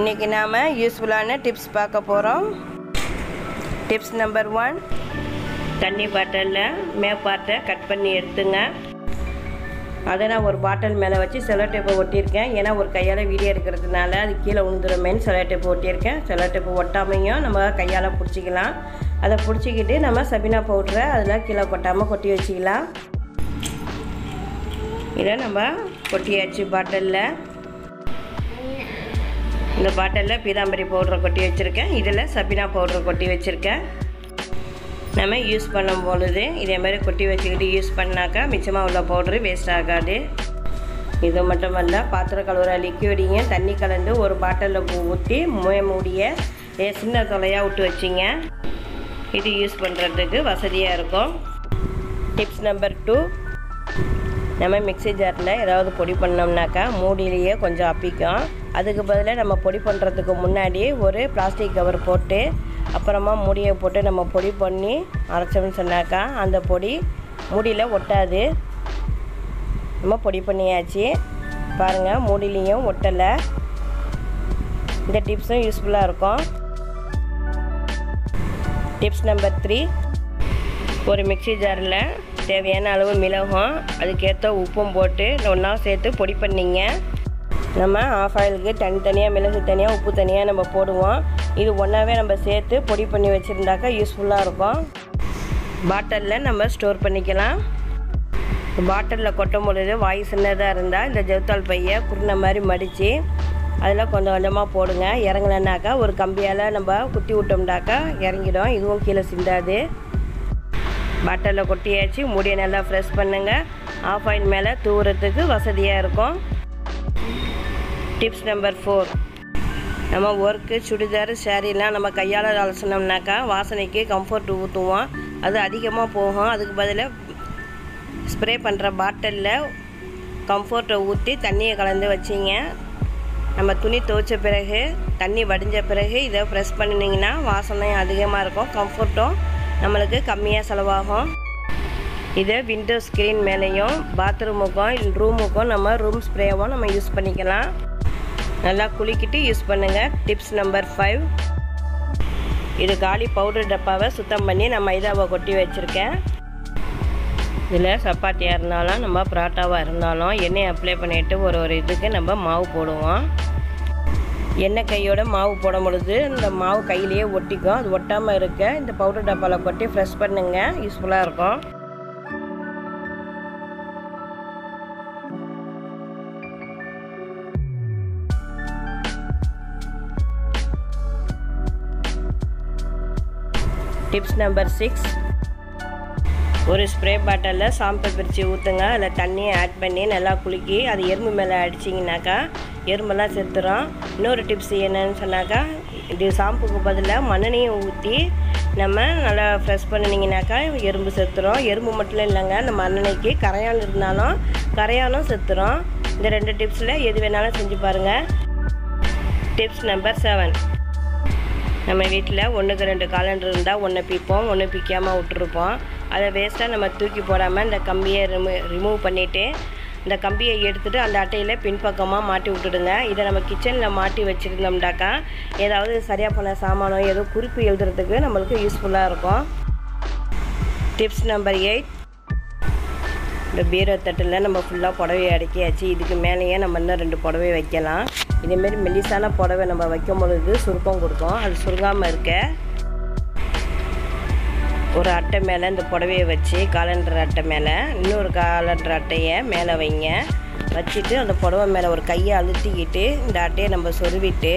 இன்றைக்கி நாம் யூஸ்ஃபுல்லான டிப்ஸ் பார்க்க போகிறோம் டிப்ஸ் நம்பர் ஒன் தண்ணி பாட்டிலில் மேப்பாட்டை கட் பண்ணி எடுத்துங்க அதை நான் ஒரு பாட்டில் மேலே வச்சு செலோ டேப்பை ஒட்டியிருக்கேன் ஏன்னா ஒரு கையால் வீடியோ எடுக்கிறதுனால அது கீழே விழுந்துருமேன்னு செலோ டேப்பு ஒட்டியிருக்கேன் செலோ டேப்பு ஒட்டாமையும் நம்ம கையால் பிடிச்சிக்கலாம் அதை பிடிச்சிக்கிட்டு நம்ம சபினா பவுட்ரை அதில் கீழே கொட்டாமல் கொட்டி வச்சுக்கலாம் இதை நம்ம கொட்டியாச்சு பாட்டிலில் இந்த பாட்டிலில் பீதாம்பரி பவுடரை கொட்டி வச்சுருக்கேன் இதில் சபினா பவுடரை கொட்டி வச்சுருக்கேன் நம்ம யூஸ் பண்ணும் பொழுது இதே மாதிரி கொட்டி வச்சுக்கிட்டு யூஸ் பண்ணாக்கா மிச்சமாக உள்ள பவுட்ரு வேஸ்ட் ஆகாது இது மட்டுமல்ல பாத்திரம் கழுவுற லிக்விடையும் தண்ணி கலந்து ஒரு பாட்டிலில் ஊற்றி மூய மூடிய ஏ- சின்ன தொலையாக விட்டு வச்சிங்க இது யூஸ் பண்ணுறதுக்கு வசதியாக இருக்கும் டிப்ஸ் நம்பர் டூ நம்ம மிக்ஸி ஜாரில் ஏதாவது பொடி பண்ணோம்னாக்கா மூடியிலேயே கொஞ்சம் அப்பிக்கும் அதுக்கு பதிலாக நம்ம பொடி பண்ணுறதுக்கு முன்னாடி ஒரு பிளாஸ்டிக் கவர் போட்டு அப்புறமா மூடியை போட்டு நம்ம பொடி பண்ணி அரைச்சோம்னு சொன்னாக்கா அந்த பொடி மூடியில் ஒட்டாது நம்ம பொடி பண்ணியாச்சு பாருங்கள் மூடிலையும் ஒட்டலை இந்த டிப்ஸும் யூஸ்ஃபுல்லாக இருக்கும் டிப்ஸ் நம்பர் த்ரீ ஒரு மிக்ஸி ஜாரில் தேவையான அளவு மிளகும் அதுக்கேற்ற உப்பும் போட்டு ஒன்றா சேர்த்து பொடி பண்ணிங்க நம்ம ஆஃப் ஆயிலுக்கு தனித்தனியாக மிளகு தனியாக உப்பு தனியாக நம்ம போடுவோம் இது ஒன்றாவே நம்ம சேர்த்து பொடி பண்ணி வச்சுருந்தாக்கா யூஸ்ஃபுல்லாக இருக்கும் பாட்டிலில் நம்ம ஸ்டோர் பண்ணிக்கலாம் பாட்டிலில் கொட்டும் பொழுது வாய் சின்னதாக இருந்தால் இந்த ஜவுத்தால் பையை குருணை மாதிரி மடித்து அதில் கொஞ்சம் கொஞ்சமாக போடுங்க இறங்கலைனாக்கா ஒரு கம்பியால் நம்ம குத்தி விட்டோம்னாக்கா இறங்கிடும் இதுவும் கீழே சிந்தாது பாட்டிலில் கொட்டியாச்சு மூடியை நல்லா ஃப்ரெஷ் பண்ணுங்கள் ஆஃப் ஆயில் மேலே தூவுறதுக்கு வசதியாக இருக்கும் டிப்ஸ் நம்பர் ஃபோர் நம்ம ஒர்க்கு சுடிதார் சேரீலாம் நம்ம கையால் அலசினோம்னாக்கா வாசனைக்கு கம்ஃபர்ட் ஊற்றுவோம் அது அதிகமாக போகும் அதுக்கு பதிலாக ஸ்ப்ரே பண்ணுற பாட்டிலில் கம்ஃபர்ட்டை ஊற்றி தண்ணியை கலந்து வச்சிங்க நம்ம துணி துவைச்ச பிறகு தண்ணி வடிஞ்ச பிறகு இதை ப்ரெஸ் பண்ணினீங்கன்னா வாசனை அதிகமாக இருக்கும் கம்ஃபர்ட்டும் நம்மளுக்கு கம்மியாக செலவாகும் இதை விண்டோ ஸ்க்ரீன் மேலேயும் பாத்ரூமுக்கும் ரூமுக்கும் நம்ம ரூம் ஸ்ப்ரேவும் நம்ம யூஸ் பண்ணிக்கலாம் நல்லா குளிக்கிட்டு யூஸ் பண்ணுங்கள் டிப்ஸ் நம்பர் ஃபைவ் இது காலி பவுடர் டப்பாவை சுத்தம் பண்ணி நான் மைதாவை கொட்டி வச்சுருக்கேன் இதில் சப்பாத்தியாக இருந்தாலும் நம்ம பரோட்டாவாக இருந்தாலும் எண்ணெய் அப்ளை பண்ணிவிட்டு ஒரு ஒரு இதுக்கு நம்ம மாவு போடுவோம் எண்ணெய் கையோட மாவு போடும் பொழுது இந்த மாவு கையிலேயே ஒட்டிக்கும் அது ஒட்டாமல் இருக்க இந்த பவுடர் டப்பாவில் கொட்டி ஃப்ரெஷ் பண்ணுங்க யூஸ்ஃபுல்லாக இருக்கும் டிப்ஸ் நம்பர் சிக்ஸ் ஒரு ஸ்ப்ரே பாட்டிலில் சாம்பை பிரித்து ஊற்றுங்க அதில் தண்ணியை ஆட் பண்ணி நல்லா குலுக்கி அது எறும்பு மேலே அடிச்சிங்கனாக்கா எறும்பெல்லாம் செத்துரும் இன்னொரு டிப்ஸ் என்னன்னு சொன்னாக்கா இது ஷாம்புக்கு பதிலாக மண்ணெண்ணையும் ஊற்றி நம்ம நல்லா ஃப்ரெஷ் பண்ணினீங்கனாக்கா எறும்பு செத்துரும் எறும்பு மட்டும் இல்லைங்க இந்த மண்ணெண்ணைக்கு கரையான் இருந்தாலும் கரையானும் செத்துரும் இந்த ரெண்டு டிப்ஸில் எது வேணாலும் செஞ்சு பாருங்கள் டிப்ஸ் நம்பர் செவன் நம்ம வீட்டில் ஒன்றுக்கு ரெண்டு காலண்டர் இருந்தால் ஒன்று பிப்போம் ஒன்று பிக்காமல் விட்டுருப்போம் அதை வேஸ்ட்டாக நம்ம தூக்கி போடாமல் இந்த கம்பியை ரிமூ ரிமூவ் பண்ணிவிட்டு இந்த கம்பியை எடுத்துகிட்டு அந்த அட்டையில் பின்பக்கமாக மாட்டி விட்டுடுங்க இதை நம்ம கிச்சனில் மாட்டி வச்சுருந்தோம்னாக்கா ஏதாவது சரியாக போன சாமானோ ஏதோ குறிப்பு எழுதுறதுக்கு நம்மளுக்கு யூஸ்ஃபுல்லாக இருக்கும் டிப்ஸ் நம்பர் எயிட் இந்த பீரோ தட்டில் நம்ம ஃபுல்லாக புடவையை அடக்கியாச்சு இதுக்கு மேலேயே நம்ம இன்னும் ரெண்டு புடவை வைக்கலாம் இதேமாரி மெல்லிசான புடவை நம்ம வைக்கும் பொழுது சுருக்கம் கொடுக்கும் அது சுருங்காமல் இருக்க ஒரு அட்டை மேலே இந்த புடவையை வச்சு காலண்டர் அட்டை மேலே இன்னொரு காலண்டர் அட்டையை மேலே வைங்க வச்சுட்டு அந்த புடவை மேலே ஒரு கையை அழுத்திக்கிட்டு இந்த அட்டையை நம்ம சொருவிட்டு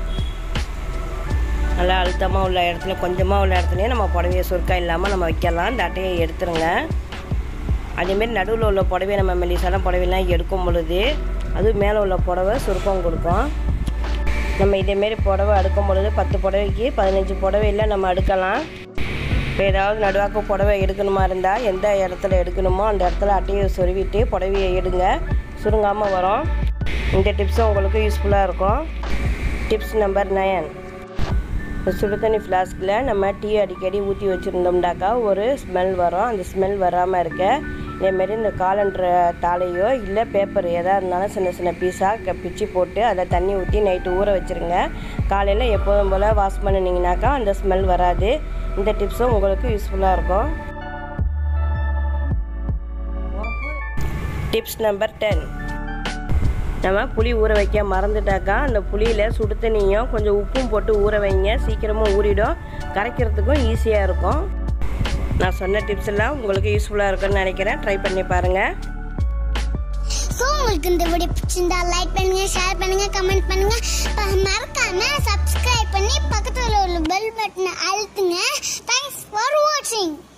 நல்லா அழுத்தமாக உள்ள இடத்துல கொஞ்சமாக உள்ள இடத்துலையும் நம்ம புடவையை சுருக்கா இல்லாமல் நம்ம வைக்கலாம் இந்த அட்டையை எடுத்துருங்க அதேமாரி நடுவில் உள்ள புடவையை நம்ம மெல்லிசான புடவையெல்லாம் எடுக்கும் பொழுது அதுவும் மேலே உள்ள புடவை சுருக்கம் கொடுக்கும் நம்ம இதேமாரி புடவை அடுக்கும் பொழுது பத்து புடவைக்கு பதினஞ்சு புடவையில் நம்ம அடுக்கலாம் இப்போ ஏதாவது நடுவாக்க புடவை எடுக்கணுமா இருந்தால் எந்த இடத்துல எடுக்கணுமோ அந்த இடத்துல அட்டையை சொருவிட்டு புடவையை எடுங்க சுருங்காமல் வரும் இந்த டிப்ஸும் உங்களுக்கு யூஸ்ஃபுல்லாக இருக்கும் டிப்ஸ் நம்பர் நயன் இப்போ சுடு தண்ணி ஃப்ளாஸ்கில் நம்ம டீ அடிக்கடி ஊற்றி வச்சுருந்தோம்னாக்கா ஒரு ஸ்மெல் வரும் அந்த ஸ்மெல் வராமல் இருக்க இதேமாரி இந்த காலண்டர் தாளையோ இல்லை பேப்பர் எதாக இருந்தாலும் சின்ன சின்ன பீஸாக பிச்சு போட்டு அதில் தண்ணி ஊற்றி நைட்டு ஊற வச்சுருங்க காலையில் எப்போதும் போல் வாஷ் பண்ணினீங்கனாக்கா அந்த ஸ்மெல் வராது இந்த டிப்ஸும் உங்களுக்கு யூஸ்ஃபுல்லாக இருக்கும் டிப்ஸ் நம்பர் டென் நம்ம புளி ஊற வைக்க மறந்துட்டாக்கா அந்த புளியில் சுடு தண்ணியும் கொஞ்சம் உப்பும் போட்டு ஊற வைங்க சீக்கிரமாக ஊறிடும் கரைக்கிறதுக்கும் ஈஸியாக இருக்கும் நான் சொன்ன டிப்ஸ் எல்லாம் உங்களுக்கு யூஸ்ஃபுல்லாக இருக்கும்னு நினைக்கிறேன் ட்ரை பண்ணி பாருங்கள் ஸோ உங்களுக்கு இந்த வீடியோ பிடிச்சிருந்தா லைக் பண்ணுங்க ஷேர் பண்ணுங்க கமெண்ட் பண்ணுங்க ப- மறக்காம சப்ஸ்கிரைப் பண்ணி பக்கத்துல உள்ள பெல் பட்டனை அழுத்துங்க தேங்க்ஸ் ஃபார் வாட்சிங்